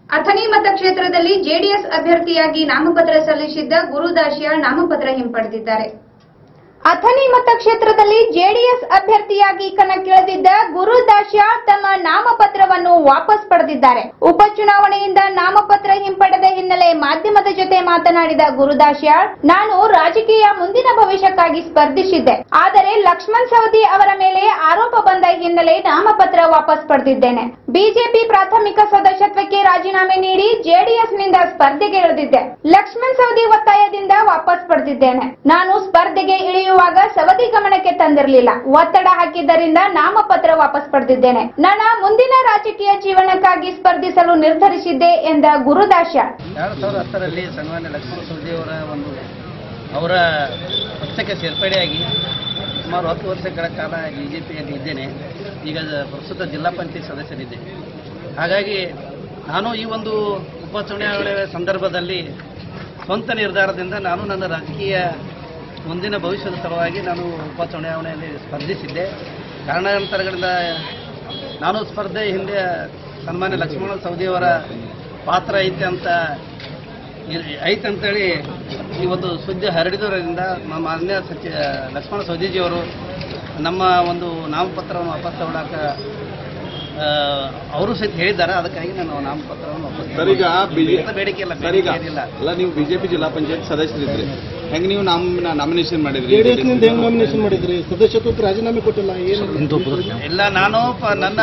Athani ಮತಕ್ಷೇತ್ರದಲ್ಲಿ JDS ಅಭ್ಯರ್ಥಿಯಾಗಿ ನಾಮಪತ್ರ ಸಲ್ಲಿಸಿದ್ದ ಗುರುದಾಶಿಯಾಳ್ ನಾಮಪತ್ರ ಹಿಂಪಡೆದಿದ್ದಾರೆ ಅಥಣಿ ಮತಕ್ಷೇತ್ರದಲ್ಲಿ ಜೆಡಿಎಸ್ ಅಭ್ಯರ್ಥಿಯಾಗಿ ಕಣಕ್ಕಿಳಿದಿದ್ದ ಗುರು ದಾಶ್ಯಾಳ್ ತಮ್ಮ ನಾಮಪತ್ರವನ್ನು ವಾಪಸ್ ಪಡೆದಿದ್ದಾರೆ ಉಪಚುನಾವಣೆಯಿಂದ ನಾಮಪತ್ರ ಹಿಂಪಡೆದ ಹಿನ್ನೆಲೆ ಮಾಧ್ಯಮದ ಜೊತೆ ಮಾತನಾಡಿದ ಗುರು ದಾಶ್ಯಾಳ್ ನಾನು ರಾಜಕೀಯ ಮುಂದಿನ ಭವಿಷ್ಯಕ್ಕಾಗಿ ಸ್ಪರ್ಧಿಸಿದ್ದೆ ಆದರೆ ಲಕ್ಷ್ಮಣ್ ಸವದಿ ಅವರ ಮೇಲೆ ಆರೋಪ ಬಂದ ಹಿನ್ನೆಲೆ ನಾಮಪತ್ರ ವಾಪಸ್ ಪಡೆದಿದ್ದೇನೆ ಬಿಜೆಪಿ ಪ್ರಾಥಮಿಕ ಸದಸ್ಯತ್ವಕ್ಕೆ ರಾಜೀನಾಮೆ ನೀಡಿ ಜೆಡಿಎಸ್ನಿಂದ ಸ್ಪರ್ಧೆಗೆ ಇಳಿದಿದ್ದೆ ಲಕ್ಷ್ಮಣ್ ಸವದಿ ಒತ್ತಾಯದಿಂದ ವಾಪಸ್ ಪಡೆದಿದ್ದೇನೆ ನಾನು ಸ್ಪರ್ಧೆಗೆ ಇಳಿಯುವಾಗ ಸವದಿ ಗಮನಕ್ಕೆ ತಂದಿರಲಿಲ್ಲ ಒತ್ತಡ ಹಾಕಿದ್ದರಿಂದ ನಾಮಪತ್ರ ವಾಪಸ್ ಪಡೆದಿದ್ದೇನೆ ನನ್ನ ಮುಂದಿನ ರಾಜಕೀಯ ಜೀವನಕ್ಕಾಗಿ ಸ್ಪರ್ಧಿಸಲು ನಿರ್ಧರಿಸಿದ್ದೆ ಎಂದ ಗುರುದಾಶ್ಯಾಳ್ ಎರಡು ಸಾವಿರದ ಹತ್ತರಲ್ಲಿ ಸನ್ಮಾನ್ಯ ಲಕ್ಷ್ಮಣ ಸವದಿಯವರ ಒಂದು ಅವರ ಪಕ್ಷಕ್ಕೆ ಸೇರ್ಪಡೆಯಾಗಿ ಸುಮಾರು ಹತ್ತು ವರ್ಷಗಳ ಕಾಲ ಬಿ ಜೆ ಪಿಯಲ್ಲಿ ಇದ್ದೇನೆ ಈಗ ಪ್ರಸ್ತುತ ಜಿಲ್ಲಾ ಪಂಚಾಯತ್ ಸದಸ್ಯರಿದ್ದೇನೆ ಹಾಗಾಗಿ ನಾನು ಈ ಒಂದು ಉಪಚುನಾವಣೆ ಸಂದರ್ಭದಲ್ಲಿ ಸ್ವಂತ ನಿರ್ಧಾರದಿಂದ ನಾನು ನನ್ನ ರಾಜಕೀಯ ಮುಂದಿನ ಭವಿಷ್ಯದ ಸಲುವಾಗಿ ನಾನು ಉಪಚುನಾವಣೆಯಲ್ಲಿ ಸ್ಪರ್ಧಿಸಿದ್ದೆ ಕಾರಣಾಂತರಗಳಿಂದ ನಾನು ಸ್ಪರ್ಧೆ ಹಿಂದೆ ಸನ್ಮಾನ್ಯ ಲಕ್ಷ್ಮಣ ಸವದಿಯವರ ಪಾತ್ರ ಐತೆ ಅಂತ ಇರ್- ಐತೆ ಅಂತೇಳಿ ಇವತ್ತು ಸುದ್ದಿ ಹರಡಿದರಿಂದ ನಮ್ಮ ಮಾನ್ಯ ಸಚಿವ ಲಕ್ಷ್ಮಣ ಸವದಿಜಿಯವರು ನಮ್ಮ ಒಂದು ನಾಮಪತ್ರವನ್ನು ವಾಪಸ್ ತಗೊಳ್ಳಾಕ ಆ, ಅವರು ಸಹಿತ ಹೇಳಿದ್ದಾರೆ ಅದಕ್ಕಾಗಿ ನಾನು ನಾಮಪತ್ರವನ್ನು ವಾಪಸ್ ಸರ್ ಈಗ ಬಿಜೆ- ಇಂಥ ಬೇಡಿಕೆ ಇಲ್ಲ ಸರ್ ಈಗ ಬೇಡಿಕೆ ಏನಿಲ್ಲ ಅಲ್ಲ ನೀವು ಬಿಜೆಪಿ ಜಿಲ್ಲಾ ಪಂಚಾಯತ್ ಸದಸ್ಯರಿದ್ರಿ ಹೆಂಗ್ ನೀವು ನಾಮ್ ನಾಮಿನೇಷನ್ ಮಾಡಿದ್ರಿ ಜೆಡಿಎಸ್ ನಿಂದ ಹೆಂಗ್ ನಾಮಿನೇಷನ್ ಮಾಡಿದ್ರಿ ಸದಸ್ಯತ್ವಕ್ಕೆ ರಾಜೀನಾಮೆ ಕೊಟ್ಟಿಲ್ಲ ಏನು ಇಲ್ಲ ನಾನು ಪ- ನನ್ನ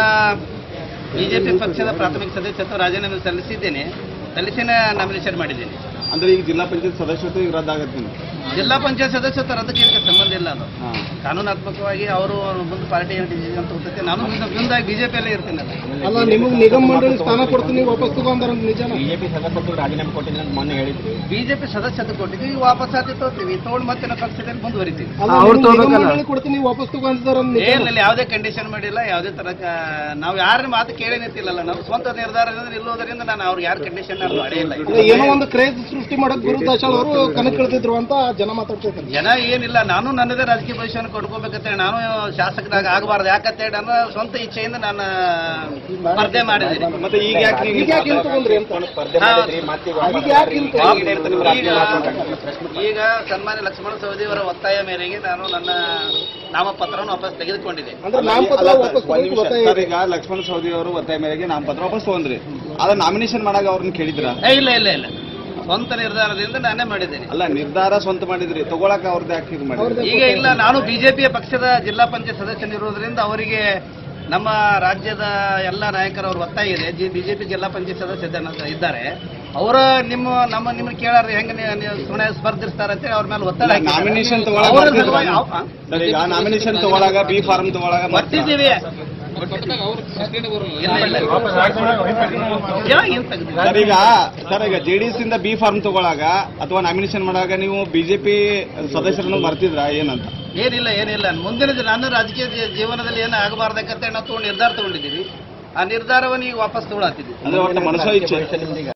ಬಿಜೆಪಿ ಪಕ್ಷದ ಪ್ರಾಥಮಿಕ ಸದಸ್ಯತ್ವ ರಾಜೀನಾಮೆ ಸಲ್ಲಿಸಿದ್ದೇನೆ ಸಲ್ಲಿಸಿನ ನಾಮಿನೇಷನ್ ಮಾಡಿದ್ದೇನೆ ಅಂದ್ರೆ ಈಗ ಜಿಲ್ಲಾ ಪಂಚಾಯತ್ ಸದಸ್ಯತ್ವ ಈಗ ರದ್ದಾಗತ್ತೆ ನಿಮ್ಗೆ. ಜಿಲ್ಲಾ ಪಂಚಾಯತ್ ಸದಸ್ಯತ್ವ ಅದಕ್ಕೆ ಇದಕ್ಕೆ ಸಂಬಂಧ ಇಲ್ಲ ಅದು ಹಾ. ಕಾನೂನಾತ್ಮಕವಾಗಿ ಅವರು ಮುಂದೆ ಪಾರ್ಟಿ ಡಿಸಿಷನ್ ಅಂತ ಹೋಗ್ತೈತೆ ನಾನು ಮುಂದೆ ಮುಂದಾಗಿ ಬಿಜೆಪಿಯಲ್ಲೇ ಇರ್ತೀನಲ್ಲ ಅಲ್ಲ ನಿಮಗ್ ನಿಗಮ ಮಂಡಳಿ ಸ್ಥಾನ ಕೊಡ್ತೀನಿ ವಾಪಸ್ ತಗೊಂಡಾರ ನಿಜನ ಬಿಜೆಪಿ ಸದಸ್ಯತ್ವ ರಾಜೀನಾಮೆ ಕೊಟ್ಟಿದ್ದೀನಿ ಅಂತ ಮೊನ್ನೆ ಹೇಳಿದ್ರಿ ಬಿಜೆಪಿ ಸದಸ್ಯತ್ವ ಕೊಟ್ಟಿದ್ದೀವಿ ಈಗ ವಾಪಸ್ ಆಗಿ ತಗೋತೀವಿ ತಗೊಂಡು ಮತ್ತೆ ನಮ್ಮ ಪಕ್ಷದಲ್ಲಿ ಮುಂದುವರಿತೀವಿ ಅಲ್ಲ ಅವ್ರು ನಿಮ್ಗ್ ನಿಗಮ ತಗೋಬೇಕಲ್ಲ? ಮಂಡಳಿ ಕೊಡ್ತೀನಿ ವಾಪಸ್ ತಗೊಂಡಿದಾರ ಏನಿಲ್ಲ ಯಾವುದೇ ಕಂಡೀಷನ್ ಮಾಡಿಲ್ಲ ಯಾವುದೇ ತರ ನಾವು ಯಾರ ಮಾತು ಕೇಳೇ ನಿಂತಿಲ್ಲಲ್ಲ ನಾವು ಸ್ವಂತ ನಿರ್ಧಾರದಿಂದ ನಿಲ್ಲೋದರಿಂದ ನಾನು ಅವ್ರಿಗೆ ಯಾರು ಕಂಡೀಷನ್ ಮಾಡೇ ಇಲ್ಲ ಏನೋ ಒಂದು ಕ್ರೇಜ್ ಸೃಷ್ಟಿ ಮಾಡಕ್ ಗುರು ದಾಶಾಳ್ ಅವರು ಕಣಕ್ಕಿಳಿದಿದ್ರು ಅಂತ ಜನ ಮಾತಾಡ್ತಿದ್ದಾರೆ ಜನ ಏನಿಲ್ಲ ನಾನು ನನ್ನದೇ ರಾಜಕೀಯ ಭವಿಷ್ಯವನ್ನು ಕೊಡ್ಕೋಬೇಕಂತೇಳಿ ನಾನು ಶಾಸಕರಾಗ ಆಗಬಾರ್ದು ಯಾಕಂತೇಳಿ ನನ್ನ ಸ್ವಂತ ಇಚ್ಛೆಯಿಂದ ನಾನು ಸ್ಪರ್ಧೆ ಮಾಡಿದ್ದೀನಿ ಮತ್ತೆ ಈಗ ಯಾಕೆ ನೀವು ಈಗ ಯಾಕೆ ಹಿಂಗ್ ತಗೊಂಡ್ರಿ ಅಂತ ಸ್ಪರ್ಧೆ ಹಾ. ಮಾಡಿದ್ರಿ ಮತ್ತೆ ಈಗ ವಾಪಸ್ ಈಗ ಯಾಕೆ ಹಿಂಗ್ ಮಾಡ್ರಿ. ತಗೊಂಡ್ರಿ? ಈಗ ಇರ್ತದೆ ನಿಮ್ಮ ರಾಜಕೀಯ ಮಾತುಕತೆ. ಈಗ ಸನ್ಮಾನ್ಯ ಲಕ್ಷ್ಮಣ ಸವದಿಯವರ ಒತ್ತಾಯ ಮೇರೆಗೆ ನಾನು ನನ್ನ ನಾಮಪತ್ರವನ್ನು ವಾಪಸ್ ತೆಗೆದುಕೊಂಡಿದ್ದೆ ಅಂದ್ರೆ ನಾಮಪತ್ರ ಅಲ್ಲ ಸರ್, ವಾಪಸ್ ಒಂದ್ ತಗೊಂಡು ನಿಮಿಷ. ಗೊತ್ತಾಗಿ ಸರ್ ಈಗ ಲಕ್ಷ್ಮಣ ಸವದಿ ಅವರು ಒತ್ತಾಯ ಮೇರೆಗೆ ನಾಮಪತ್ರ ವಾಪಸ್ ತಗೊಂಡ್ರಿ ಅದ ನಾಮಿನೇಷನ್ ಮಾಡಾಗ ಅವ್ರನ್ನ ಕೇಳಿದ್ರ ಏ, ಇಲ್ಲ ಇಲ್ಲ ಇಲ್ಲ ಸ್ವಂತ ನಿರ್ಧಾರದಿಂದ ನಾನೇ ಮಾಡಿದ್ದೇನೆ ಅಲ್ಲ ನಿರ್ಧಾರ ಸ್ವಂತ ಮಾಡಿದ್ರಿ ತಗೊಳಕ ಅವ್ರದ್ದು ಯಾಕೆ ಇದು ಮಾಡಿದ್ರಿ ಈಗ ಇಲ್ಲ ನಾನು ಬಿಜೆಪಿಯ ಪಕ್ಷದ ಜಿಲ್ಲಾ ಪಂಚಾಯತ್ ಸದಸ್ಯನಿರುವುದರಿಂದ ಅವರಿಗೆ ನಮ್ಮ ರಾಜ್ಯದ ಎಲ್ಲ ನಾಯಕರು ಅವ್ರ ಒತ್ತಾಯ ಇದೆ ಜಿ ಬಿಜೆಪಿ ಜಿಲ್ಲಾ ಪಂಚಾಯತ್ ಸದಸ್ಯ ಜನ- ಇದ್ದಾರೆ ಅವರ ನಿಮ್ಮ ನಮ್ಮ ನಿಮ್ಮನ್ನ ಕೇಳಾರ ಹೆಂಗ ನೀವು ಸುಮ್ಮನೆ ಸ್ಪರ್ಧಿಸ್ತಾರ ಅಂತೇಳಿ ಅವ್ರ ಮೇಲೆ ಒತ್ತಡ ಹಾಕಿದ್ದಾರೆ. ನಾಮಿನೇಷನ್ ತಗೊಳಕ ಅವರ ಬರ್ತಿದ್ರ? ಸಲುವಾಗಿ ಅವ್- ಆ? ಸರ್ ಈಗ ನಾಮಿನೇಷನ್ ತಗೊಳಾಗ ಬಿ ಫಾರ್ಮ್ ತಗೊಳಾಗ ಮತ್ತೆ- ಬರ್ತಿದ್ದೀವಿ ಇಲ್ಲ, ಇಲ್ಲ. ಯಾ, ಏನ್ ತೆಗ್ದಿಲ್ಲ? ಸರ್ ಈಗ ಸರ್ ಈಗ ಜೆಡಿಎಸ್ ಇಂದ ಬಿ ಫಾರ್ಮ್ ತಗೊಳಾಗ ಅಥವಾ ನಾಮಿನೇಷನ್ ಮಾಡಾಗ ನೀವು ಬಿಜೆಪಿ ಸದಸ್ಯರನ್ನು ಬರ್ತಿದ್ರ ಏನಂತ ಏನಿಲ್ಲ ಏನಿಲ್ಲ ಮುಂದಿನ ದಿನ ನನ್ನ ರಾಜಕೀಯ ಜೀ- ಜೀವನದಲ್ಲಿ ಏನು ಆಗಬಾರ್ದಕ್ಕಂತ ನಾವು ತಗೊಂಡು ನಿರ್ಧಾರ ತಗೊಂಡಿದ್ದೀವಿ ಆ ನಿರ್ಧಾರವನ್ನು ಈಗ ವಾಪಸ್ ತಗೊಳತ್ತಿದ್ದೀವಿ ಅಂದ್ರೆ ಒಟ್ಟು ಮನಸ್ಸೋ ಇಚ್ಛೆ ಭವಿಷ್ಯ ನಿಮ್ದು ಈಗ